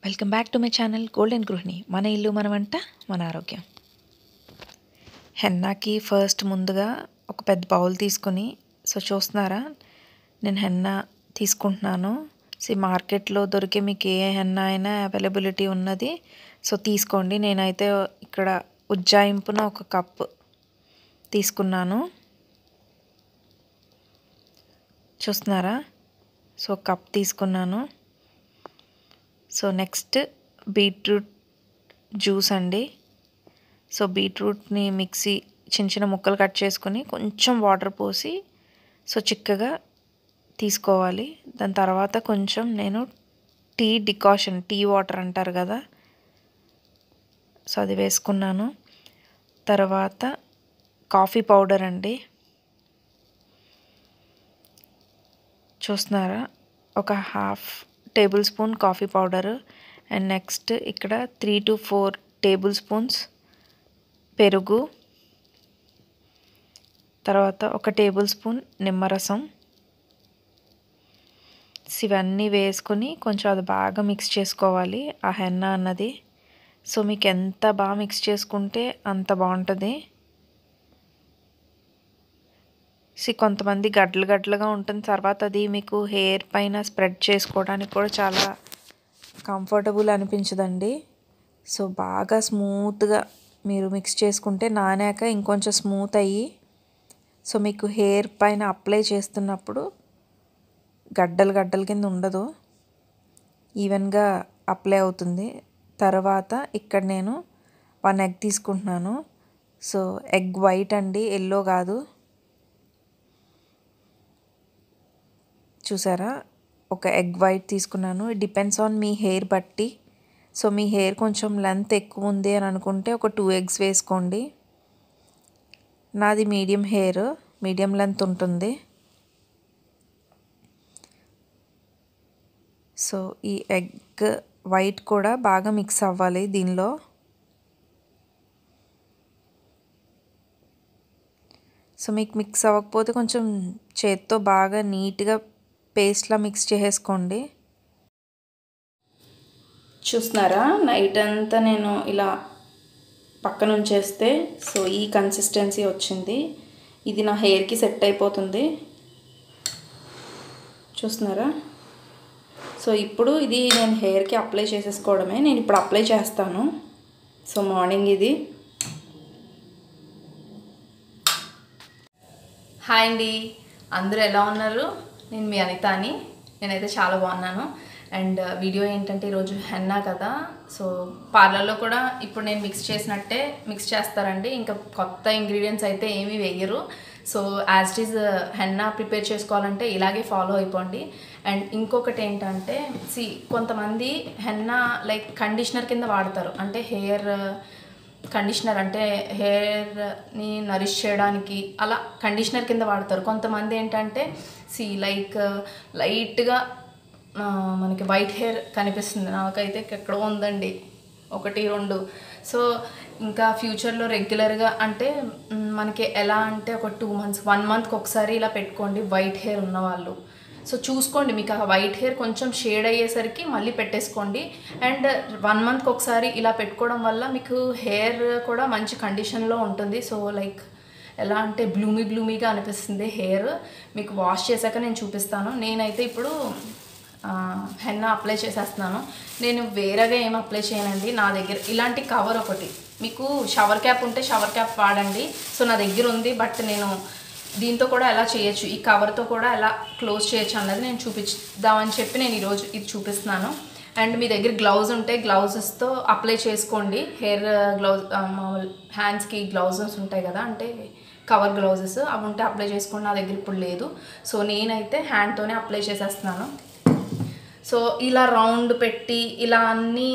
welcome back to my channel golden గృహిణి మన ఇల్లు మన వంట మన ఆరోగ్యం హెన్నాకి ఫస్ట్ ముందుగా ఒక పెద్ద బౌల్ తీసుకొని సో చూస్తున్నారా నేను హెన్నా తీసుకుంటున్నాను సో మార్కెట్లో దొరికే మీకు ఏ హెన్నా అయినా అవైలబిలిటీ ఉన్నది సో తీసుకోండి నేనైతే ఇక్కడ ఉజ్జాయింపున ఒక కప్ తీసుకున్నాను చూస్తున్నారా సో కప్ తీసుకున్నాను సో నెక్స్ట్ బీట్రూట్ జ్యూస్ అండి సో బీట్రూట్ని మిక్సీ చిన్న చిన్న ముక్కలు కట్ చేసుకొని కొంచెం వాటర్ పోసి సో చిక్కగా తీసుకోవాలి దాని తర్వాత కొంచెం నేను టీ డికాషన్ టీ వాటర్ అంటారు కదా సో అది వేసుకున్నాను తర్వాత కాఫీ పౌడర్ అండి చూస్తున్నారా ఒక half tablespoon coffee powder and next ఇక్కడ three to four tablespoons పెరుగు తర్వాత ఒక టేబుల్ స్పూన్ నిమ్మరసం ఇవన్నీ వేసుకొని కొంచెం అది బాగా మిక్స్ చేసుకోవాలి ఆ హెన్న అన్నది సో మీకు ఎంత బాగా మిక్స్ చేసుకుంటే అంత బాగుంటుంది సి కొంతమంది గడ్డలు గడ్డలుగా ఉంటుంది తర్వాత అది మీకు హెయిర్ పైన స్ప్రెడ్ చేసుకోవడానికి కూడా చాలా కంఫర్టబుల్ అనిపించదండి సో బాగా స్మూత్గా మీరు మిక్స్ చేసుకుంటే నానాక ఇంకొంచెం స్మూత్ అయ్యి సో మీకు హెయిర్ పైన అప్లై చేస్తున్నప్పుడు గడ్డలు గడ్డల కింద ఉండదు ఈవెన్గా అప్లై అవుతుంది తర్వాత ఇక్కడ నేను వన్ ఎగ్ తీసుకుంటున్నాను సో ఎగ్ వైట్ అండి ఎల్లో కాదు చూసారా ఒక ఎగ్ వైట్ తీసుకున్నాను డిపెండ్స్ ఆన్ మీ హెయిర్ బట్టి సో మీ హెయిర్ కొంచెం లెంత్ ఎక్కువ ఉంది అని అనుకుంటే ఒక టూ ఎగ్స్ వేసుకోండి నాది మీడియం హెయిర్ మీడియం లెంత్ ఉంటుంది సో ఈ ఎగ్ వైట్ కూడా బాగా మిక్స్ అవ్వాలి దీనిలో సో మీకు మిక్స్ అవ్వకపోతే కొంచెం చేత్తో బాగా నీట్గా పేస్ట్లా మిక్స్ చేసేసుకోండి చూస్తున్నారా నైట్ అంతా నేను ఇలా పక్కన ఉంచేస్తే సో ఈ కన్సిస్టెన్సీ వచ్చింది ఇది నా హెయిర్కి సెట్ అయిపోతుంది చూస్తున్నారా సో ఇప్పుడు ఇది నేను హెయిర్కి అప్లై చేసేసుకోవడమే నేను ఇప్పుడు అప్లై చేస్తాను సో మార్నింగ్ ఇది హాయ్ అండి అందరూ ఎలా ఉన్నారు నేను మీ అనిత అని నేనైతే చాలా బాగున్నాను అండ్ వీడియో ఏంటంటే ఈరోజు హెన్నా కదా సో పార్లర్లో కూడా ఇప్పుడు నేను మిక్స్ చేసినట్టే మిక్స్ చేస్తారండి ఇంకా కొత్త ఇంగ్రీడియంట్స్ అయితే ఏమీ వేయరు so as it is henna prepare చేసుకోవాలంటే ఇలాగే ఫాలో అయిపోండి అండ్ ఇంకొకటి ఏంటంటే సి కొంతమంది హెన్నా లైక్ కండిషనర్ కింద వాడతారు అంటే హెయిర్ కండిషనర్ అంటే హెయిర్ని నరిష్ చేయడానికి అలా కండిషనర్ కింద వాడతారు కొంతమంది ఏంటంటే సి లైక్ లైట్గా మనకి వైట్ హెయిర్ కనిపిస్తుంది నాకైతే ఎక్కడో ఉందండి ఒకటి రెండు సో ఇంకా ఫ్యూచర్లో రెగ్యులర్గా అంటే మనకి ఎలా అంటే ఒక టూ మంత్స్ వన్ మంత్కి ఒకసారి ఇలా పెట్టుకోండి వైట్ హెయిర్ ఉన్న వాళ్ళు సో చూసుకోండి మీకు ఆ వైట్ హెయిర్ కొంచెం షేడ్ అయ్యేసరికి మళ్ళీ పెట్టేసుకోండి అండ్ వన్ మంత్కి ఒకసారి ఇలా పెట్టుకోవడం వల్ల మీకు హెయిర్ కూడా మంచి కండిషన్లో ఉంటుంది సో లైక్ ఎలా అంటే బ్లూమీ బ్లూమీగా అనిపిస్తుంది హెయిర్ మీకు వాష్ చేశాక నేను చూపిస్తాను నేనైతే ఇప్పుడు హెన్నా అప్లై చేసేస్తున్నాను నేను వేరేగా ఏం అప్లై చేయనండి నా దగ్గర ఇలాంటి కవర్ ఒకటి మీకు షవర్ క్యాప్ ఉంటే షవర్ క్యాప్ వాడండి సో నా దగ్గర ఉంది బట్ నేను దీంతో కూడా ఎలా చేయొచ్చు ఈ కవర్తో కూడా ఎలా క్లోజ్ చేయొచ్చు అన్నది నేను చూపిద్దామని చెప్పి నేను ఈరోజు ఇది చూపిస్తున్నాను అండ్ మీ దగ్గర గ్లౌజ్ ఉంటే గ్లౌజెస్తో అప్లై చేసుకోండి హెయిర్ గ్లౌజ్ మామూలు హ్యాండ్స్కి గ్లౌజెస్ ఉంటాయి కదా అంటే కవర్ గ్లౌజెస్ అవి ఉంటే అప్లై చేసుకోండి నా దగ్గర ఇప్పుడు లేదు సో నేనైతే హ్యాండ్తోనే అప్లై చేసేస్తున్నాను సో ఇలా రౌండ్ పెట్టి ఇలా అన్నీ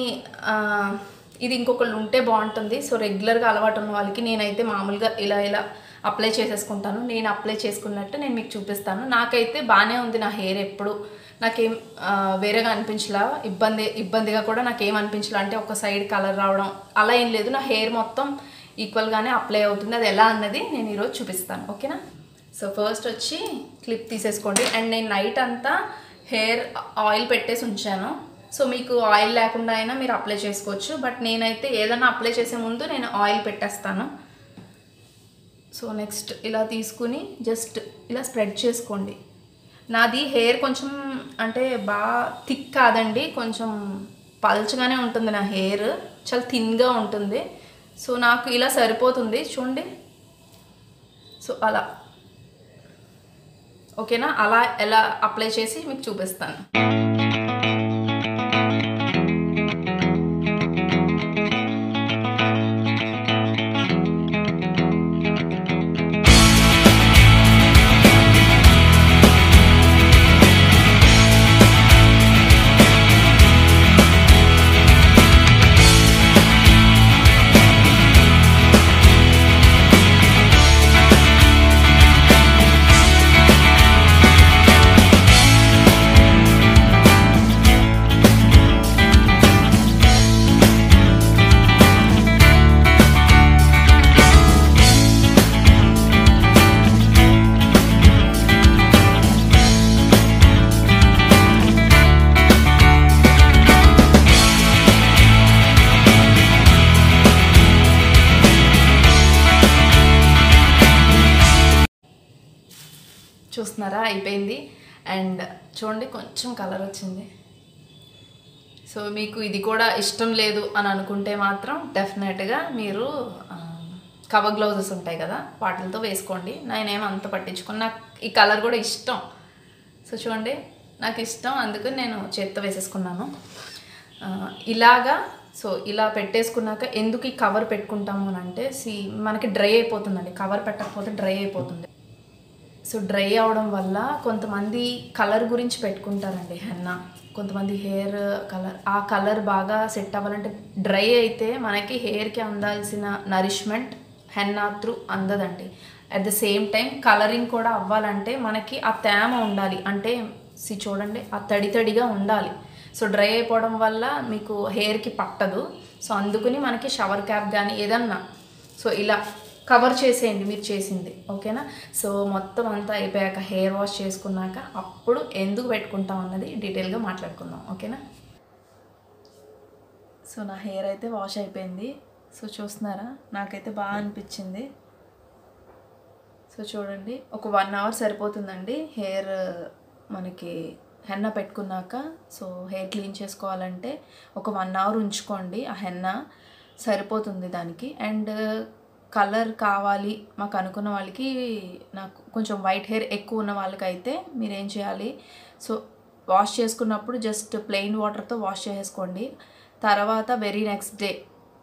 ఇది ఇంకొకళ్ళు ఉంటే బాగుంటుంది సో రెగ్యులర్గా అలవాటు ఉన్న వాళ్ళకి నేనైతే మామూలుగా ఇలా ఇలా అప్లై చేసేసుకుంటాను నేను అప్లై చేసుకున్నట్టు నేను మీకు చూపిస్తాను నాకైతే బాగానే ఉంది నా హెయిర్ ఎప్పుడు నాకేం వేరేగా అనిపించలా ఇబ్బంది ఇబ్బందిగా కూడా నాకేం అనిపించలా అంటే ఒక సైడ్ కలర్ రావడం అలా ఏం లేదు నా హెయిర్ మొత్తం ఈక్వల్గానే అప్లై అవుతుంది అది ఎలా అన్నది నేను ఈరోజు చూపిస్తాను ఓకేనా సో ఫస్ట్ వచ్చి క్లిప్ తీసేసుకోండి అండ్ నేను నైట్ అంతా హెయిర్ ఆయిల్ పెట్టేసి ఉంచాను సో మీకు ఆయిల్ లేకుండా అయినా మీరు అప్లై చేసుకోవచ్చు బట్ నేనైతే ఏదైనా అప్లై చేసే ముందు నేను ఆయిల్ పెట్టేస్తాను సో నెక్స్ట్ ఇలా తీసుకుని జస్ట్ ఇలా స్ప్రెడ్ చేసుకోండి నాది హెయిర్ కొంచెం అంటే బాగా థిక్ కాదండి కొంచెం పల్చగానే ఉంటుంది నా హెయిర్ చాలా థిన్గా ఉంటుంది సో నాకు ఇలా సరిపోతుంది చూడండి సో అలా ఓకేనా అలా ఎలా అప్లై చేసి మీకు చూపిస్తాను చూస్తున్నారా అయిపోయింది అండ్ చూడండి కొంచెం కలర్ వచ్చింది సో మీకు ఇది కూడా ఇష్టం లేదు అని అనుకుంటే మాత్రం డెఫినెట్గా మీరు కవర్ గ్లౌజెస్ ఉంటాయి కదా వాటితో వేసుకోండి నేనేం అంత పట్టించుకుని నాకు ఈ కలర్ కూడా ఇష్టం సో చూడండి నాకు ఇష్టం అందుకని నేను చేత్తో వేసేసుకున్నాను ఆ, ఇలాగా సో ఇలా పెట్టేసుకున్నాక ఎందుకు ఈ కవర్ పెట్టుకుంటాము అని అంటే సి మనకి డ్రై అయిపోతుందండి కవర్ పెట్టకపోతే డ్రై అయిపోతుంది సో డ్రై అవడం వల్ల కొంతమంది కలర్ గురించి పెట్టుకుంటారండి హెన్నా కొంతమంది హెయిర్ కలర్ ఆ కలర్ బాగా సెట్ అవ్వాలంటే డ్రై అయితే మనకి హెయిర్కి అందాల్సిన నరిష్మెంట్ హెన్నా త్రూ అందదండి at the same time colouring కూడా అవ్వాలంటే మనకి ఆ తేమ ఉండాలి అంటే సి చూడండి ఆ తడి తడిగా ఉండాలి సో డ్రై అయిపోవడం వల్ల మీకు హెయిర్కి పట్టదు సో అందుకని మనకి షవర్ క్యాప్ కానీ ఏదన్నా సో ఇలా కవర్ చేసేయండి మీరు చేసింది ఓకేనా సో మొత్తం అంతా అయిపోయాక హెయిర్ వాష్ చేసుకున్నాక అప్పుడు ఎందుకు పెట్టుకుంటాం అన్నది డీటెయిల్గా మాట్లాడుకుందాం ఓకేనా సో నా హెయిర్ అయితే వాష్ అయిపోయింది సో చూస్తున్నారా నాకైతే బాగా అనిపించింది సో చూడండి ఒక వన్ అవర్ సరిపోతుందండి హెయిర్ మనకి హెన్న పెట్టుకున్నాక సో హెయిర్ క్లీన్ చేసుకోవాలంటే ఒక వన్ అవర్ ఉంచుకోండి ఆ హెన్న సరిపోతుంది దానికి అండ్ కలర్ కావాలి మాకు అనుకున్న వాళ్ళకి నాకు కొంచెం వైట్ హెయిర్ ఎక్కువ ఉన్న వాళ్ళకైతే మీరు ఏం చేయాలి సో వాష్ చేసుకున్నప్పుడు జస్ట్ ప్లెయిన్ వాటర్తో వాష్ చేసేసుకోండి తర్వాత వెరీ నెక్స్ట్ డే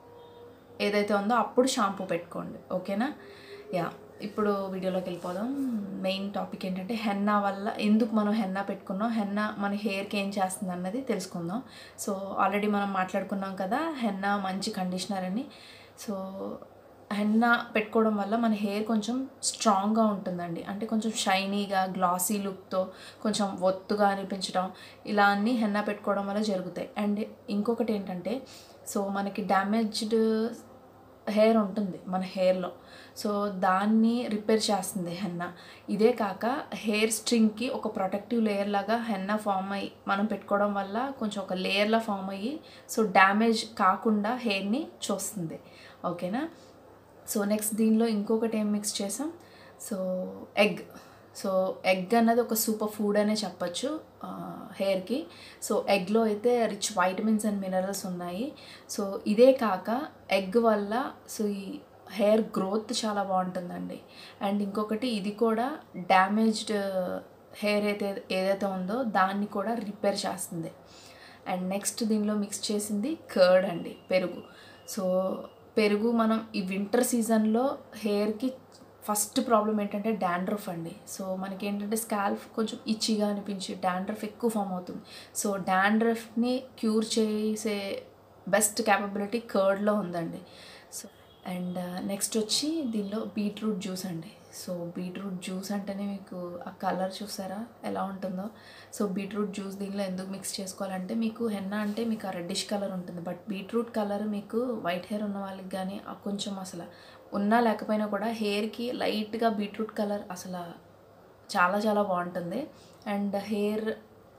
ఏదైతే ఉందో అప్పుడు షాంపూ పెట్టుకోండి ఓకేనా యా ఇప్పుడు వీడియోలోకి వెళ్ళిపోదాం మెయిన్ టాపిక్ ఏంటంటే హెన్నా వల్ల ఎందుకు మనం హెన్నా పెట్టుకున్నాం హెన్నా మన హెయిర్కి ఏం చేస్తుంది అన్నది తెలుసుకుందాం సో ఆల్రెడీ మనం మాట్లాడుకున్నాం కదా హెన్నా మంచి కండిషనర్ అని సో హెన్నా పెట్టుకోవడం వల్ల మన హెయిర్ కొంచెం స్ట్రాంగ్గా ఉంటుందండి అంటే కొంచెం షైనీగా గ్లాసీ లుక్తో కొంచెం ఒత్తుగా అనిపించడం ఇలా అన్నీ హెన్నా పెట్టుకోవడం వల్ల జరుగుతాయి అండ్ ఇంకొకటి ఏంటంటే సో మనకి డ్యామేజ్డ్ హెయిర్ ఉంటుంది మన హెయిర్లో సో దాన్ని రిపేర్ చేస్తుంది హెన్నా ఇదే కాక హెయిర్ స్ట్రింగ్కి ఒక ప్రొటెక్టివ్ లేయర్ లాగా హెన్నా ఫామ్ అయ్యి మనం పెట్టుకోవడం వల్ల కొంచెం ఒక లేయర్లా ఫామ్ అయ్యి సో డ్యామేజ్ కాకుండా హెయిర్ని చూస్తుంది ఓకేనా సో నెక్స్ట్ దీనిలో ఇంకొకటి ఏం మిక్స్ చేసాం సో ఎగ్ సో ఎగ్ అన్నది ఒక సూపర్ ఫుడ్ అనే చెప్పచ్చు హెయిర్కి సో ఎగ్లో అయితే రిచ్ వైటమిన్స్ అండ్ మినరల్స్ ఉన్నాయి సో ఇదే కాక ఎగ్ వల్ల సో ఈ హెయిర్ గ్రోత్ చాలా బాగుంటుందండి అండ్ ఇంకొకటి ఇది కూడా డ్యామేజ్డ్ హెయిర్ అయితే ఏదైతే ఉందో దాన్ని కూడా రిపేర్ చేస్తుంది అండ్ నెక్స్ట్ దీనిలో మిక్స్ చేసింది కర్డ్ అండి పెరుగు సో పెరుగు మనం ఈ వింటర్ సీజన్లో హెయిర్కి ఫస్ట్ ప్రాబ్లం ఏంటంటే డాండ్రఫ్ అండి సో మనకి ఏంటంటే స్కాల్ఫ్ కొంచెం ఇచ్చిగా అనిపించి డాండ్రఫ్ ఎక్కువ ఫామ్ అవుతుంది సో డాండ్రఫ్ని క్యూర్ చేసే బెస్ట్ క్యాపబిలిటీ కర్డ్లో ఉందండి సో అండ్ నెక్స్ట్ వచ్చి దీనిలో బీట్రూట్ జ్యూస్ అండి సో బీట్రూట్ జ్యూస్ అంటేనే మీకు ఆ కలర్ చూసారా ఎలా ఉంటుందో సో బీట్రూట్ జ్యూస్ దీనిలో ఎందుకు మిక్స్ చేసుకోవాలంటే మీకు హెన్న అంటే మీకు ఆ రెడ్డిష్ కలర్ ఉంటుంది బట్ బీట్రూట్ కలర్ మీకు వైట్ హెయిర్ ఉన్న వాళ్ళకి కానీ ఆ కొంచెం అసలు ఉన్నా లేకపోయినా కూడా హెయిర్కి లైట్గా బీట్రూట్ కలర్ అసలు చాలా చాలా బాగుంటుంది అండ్ హెయిర్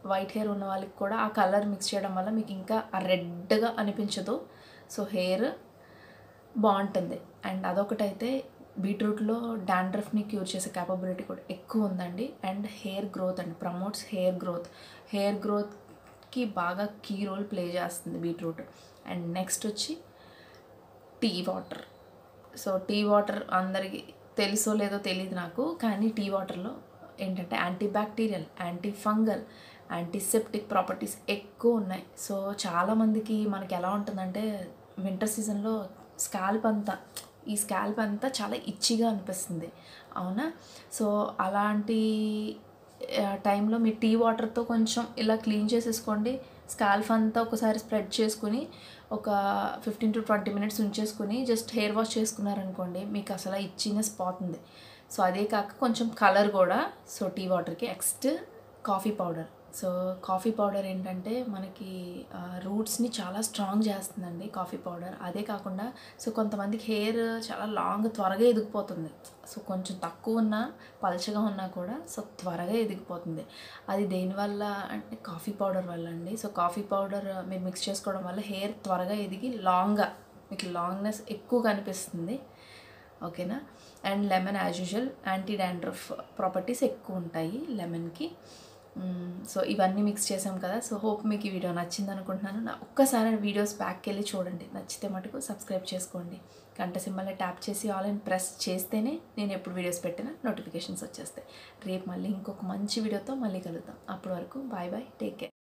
వైట్ హెయిర్ ఉన్న వాళ్ళకి కూడా ఆ కలర్ మిక్స్ చేయడం వల్ల మీకు ఇంకా ఆ రెడ్గా అనిపించదు సో హెయిర్ బాగుంటుంది అండ్ అదొకటైతే బీట్రూట్లో డాండ్రఫ్ని క్యూర్ చేసే క్యాపబిలిటీ కూడా ఎక్కువ ఉందండి and hair growth and promotes hair growth hair గ్రోత్కి బాగా కీ రోల్ ప్లే చేస్తుంది బీట్రూట్ అండ్ నెక్స్ట్ వచ్చి tea water so tea water అందరికీ తెలుసో లేదో తెలియదు నాకు కానీ టీ వాటర్లో ఏంటంటే anti bacterial anti fungal antiseptic properties ఎక్కువ ఉన్నాయి సో చాలామందికి మనకి ఎలా ఉంటుందంటే వింటర్ సీజన్లో స్కాల్ప్ అంతా ఈ స్కాల్ప్ అంతా చాలా ఇచ్చిగా అనిపిస్తుంది అవునా సో అలాంటి ఆ, టైంలో మీ టీ వాటర్తో కొంచెం ఇలా క్లీన్ చేసేసుకోండి స్కాల్ఫ్ అంతా ఒకసారి స్ప్రెడ్ చేసుకుని ఒక ఫిఫ్టీన్ టు ట్వంటీ మినిట్స్ ఉంచేసుకుని జస్ట్ హెయిర్ వాష్ చేసుకున్నారనుకోండి మీకు అసలు ఇచ్చినెస్ పోతుంది సో అదే కాక కొంచెం కలర్ కూడా సో టీ వాటర్కి next coffee powder so coffee powder ఏంటంటే మనకి రూట్స్ని చాలా స్ట్రాంగ్ చేస్తుందండి కాఫీ పౌడర్ అదే కాకుండా సో కొంతమందికి హెయిర్ చాలా లాంగ్ త్వరగా ఎదిగిపోతుంది సో కొంచెం తక్కువ ఉన్నా పలచగా ఉన్నా కూడా సో త్వరగా ఎదిగిపోతుంది అది దేనివల్ల అంటే కాఫీ పౌడర్ వల్ల అండి సో కాఫీ పౌడర్ మీరు మిక్స్ చేసుకోవడం వల్ల హెయిర్ త్వరగా ఎదిగి లాంగ్గా మీకు లాంగ్నెస్ ఎక్కువ కనిపిస్తుంది ఓకేనా and lemon as usual anti dandruff properties ఎక్కువ ఉంటాయి లెమన్కి సో ఇవన్నీ మిక్స్ చేసాం కదా సో హోప్ మీకు ఈ వీడియో నచ్చింది అనుకుంటున్నాను నా ఒక్కసారి వీడియోస్ బ్యాక్కి వెళ్ళి చూడండి నచ్చితే మటుకు సబ్స్క్రైబ్ చేసుకోండి గంట సింబల్ని ట్యాప్ చేసి ఆల్ అండ్ ప్రెస్ చేస్తేనే నేను ఎప్పుడు వీడియోస్ పెట్టినా నోటిఫికేషన్స్ వచ్చేస్తాయి రేపు మళ్ళీ ఇంకొక మంచి వీడియోతో మళ్ళీ కలుద్దాం అప్పటి వరకు బాయ్ బాయ్ టేక్ కేర్